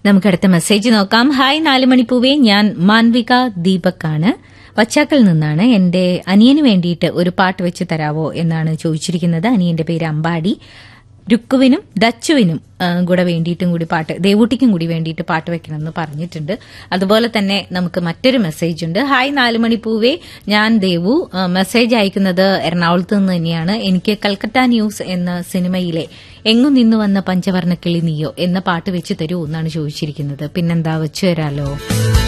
നമുക്ക് അടുത്ത മെസ്സേജ് നോക്കാം ഹായ് നാല് മണിപ്പൂവേ ഞാൻ മാൻവിക ദീപക്കാണ് വച്ചാക്കൽ നിന്നാണ് എന്റെ അനിയന് വേണ്ടിയിട്ട് ഒരു പാട്ട് വെച്ച് തരാവോ എന്നാണ് ചോദിച്ചിരിക്കുന്നത് അനിയന്റെ പേര് അമ്പാടി രുക്കുവിനും ദച്ചുവിനും ആ, കൂടെ വേണ്ടിയിട്ടും കൂടി പാട്ട് ദേവൂട്ടിക്കും കൂടി വേണ്ടിയിട്ട് പാട്ട് വെക്കണമെന്ന് പറഞ്ഞിട്ടുണ്ട് അതുപോലെ തന്നെ നമുക്ക് മറ്റൊരു മെസ്സേജ് ഉണ്ട് ഹായ് നാല് മണിപ്പൂവേ ഞാൻ ദേവു ആ, മെസ്സേജ് അയക്കുന്നത് എറണാകുളത്ത് നിന്ന് തന്നെയാണ് എനിക്ക് കൽക്കട്ട ന്യൂസ് എന്ന സിനിമയിലെ എങ്ങു നിന്നു വന്ന പഞ്ചവർണ്ണ കിളി നീയോ എന്ന പാട്ട് വെച്ച് തരൂ എന്നാണ് ചോദിച്ചിരിക്കുന്നത് പിന്നെന്താ വെച്ചു തരാലോ